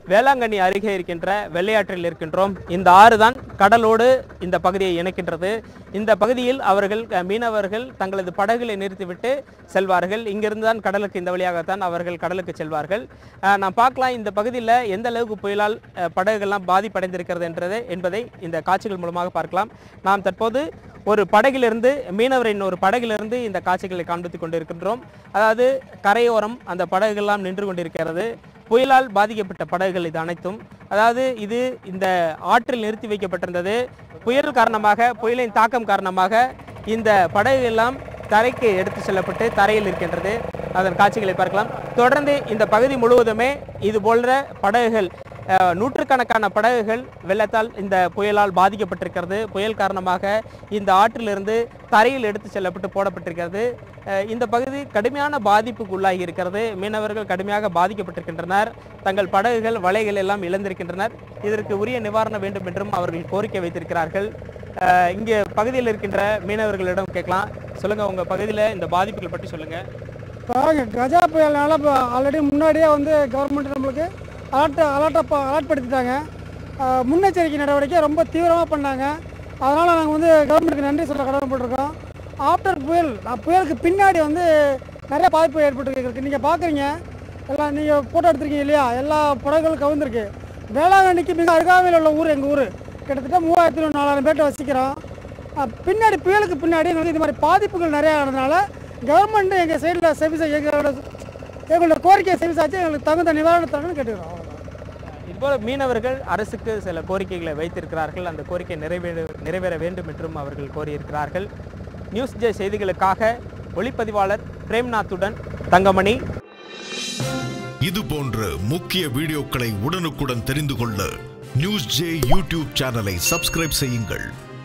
வேளாங்கண்ணி அருகே இருக்கின்ற வெள்ளையாற்றில் இருக்கின்றோம் இந்த ஆறு தான் கடலோடு இந்த பகுதியை இணைக்கின்றது இந்த பகுதியில் அவர்கள் அஹ், மீனவர்கள் தங்களது படகுகளை நிறுத்திவிட்டு செல்வார்கள் இங்கிருந்து தான் கடலுக்கு இந்த வழியாகத்தான் அவர்கள் கடலுக்கு செல்வார்கள் அஹ், நாம் பார்க்கலாம் இந்த பகுதியில் எந்த அளவுக்கு புயலால் அஹ், படகுகள்லாம் பாதிப்படைந்திருக்கிறது என்றதை என்பதை இந்த காட்சிகள் மூலமாக பார்க்கலாம் நாம் தற்போது ஒரு படகிலிருந்து மீனவரின் ஒரு படகிலிருந்து இந்த காட்சிகளை காண்பித்துக் கொண்டிருக்கின்றோம் அதாவது கரையோரம் அந்த படகுகள்லாம் நின்று கொண்டிருக்கிறது புயலால் பாதிக்கப்பட்ட படகுகள் இது அனைத்தும் அதாவது இது இந்த ஆற்றில் நிறுத்தி வைக்கப்பட்டிருந்தது புயல் காரணமாக புயலின் தாக்கம் காரணமாக இந்த படகு எல்லாம் தரைக்கு எடுத்து செல்லப்பட்டு தரையில் இருக்கின்றது அதன் காட்சிகளை பார்க்கலாம் தொடர்ந்து இந்த பகுதி முழுவதுமே இது போன்ற படகுகள் அஹ், நூற்றுக்கணக்கான படகுகள் வெள்ளத்தால் இந்த புயலால் பாதிக்கப்பட்டிருக்கிறது புயல் காரணமாக இந்த ஆற்றிலிருந்து தரையில் எடுத்து செல்லப்பட்டு போடப்பட்டிருக்கிறது அஹ், இந்த பகுதி கடுமையான பாதிப்புக்கு உள்ளாகி இருக்கிறது மீனவர்கள் கடுமையாக பாதிக்கப்பட்டிருக்கின்றனர் தங்கள் படகுகள் வலைகள் எல்லாம் இழந்திருக்கின்றனர் இதற்கு உரிய நிவாரணம் வேண்டும் என்றும் அவர்கள் கோரிக்கை வைத்திருக்கிறார்கள் அஹ், இங்கே பகுதியில் இருக்கின்ற மீனவர்களிடம் கேட்கலாம் சொல்லுங்க உங்க பகுதியில் இந்த பாதிப்புகள் பற்றி சொல்லுங்க பாருங்க கஜா புயல்னால இப்போ ஆல்ரெடி முன்னாடியே வந்து கவர்மெண்ட் நம்மளுக்கு அலர்ட் அலர்ட்டாக அலர்ட் படுத்திட்டாங்க ஆஹ் முன்னெச்சரிக்கை நடவடிக்கை ரொம்ப தீவிரமாக பண்ணாங்க அதனால் நாங்கள் வந்து கவர்மெண்ட்டுக்கு நன்றி சொல்ல கடமைப்பட்டிருக்கோம் ஆஃப்டர் புயல் அஹ் புயலுக்கு பின்னாடி வந்து நிறைய பாதிப்பு ஏற்பட்டு நீங்கள் பார்க்குறீங்க எல்லாம் நீங்கள் ஃபோட்டோ எடுத்திருக்கீங்க இல்லையா எல்லா படகுகளும் கவுந்திருக்கு வேளாங்கண்ணிக்கு மிக அருகாமையில் உள்ள ஊர் எங்கள் ஊர் கிட்டத்தட்ட மூவாயிரத்தி நாலாயிரம் பேர்ட்ட வசிக்கிறோம் அஹ் பின்னாடி புயலுக்கு பின்னாடி எங்களுக்கு இது மாதிரி பாதிப்புகள் நிறையா ஆனதுனால கவர்மெண்ட்டு எங்கள் சைடில் செவிச எங்களோட எங்களோட கோரிக்கையை செவிசாச்சு எங்களுக்கு தகுந்த நிவாரணம் தரணும்னு கேட்டுக்கிறோம் அவ்வளவுதான். இதுபோல மீனவர்கள் அரசுக்கு சில கோரிக்கைகளை வைத்திருக்கிறார்கள் அந்த கோரிக்கை நிறைவேற நிறைவேற வேண்டும் என்றும் அவர்கள் கோரியிருக்கிறார்கள் நியூஸ் ஜே செய்திகளுக்காக ஒளிப்பதிவாளர் பிரேம்நாத்துடன் தங்கமணி இது போன்ற முக்கிய வீடியோக்களை உடனுக்குடன் தெரிந்து கொள்ள நியூஸ் ஜே யூடியூப் சேனலை சப்ஸ்கிரைப் செய்யுங்கள்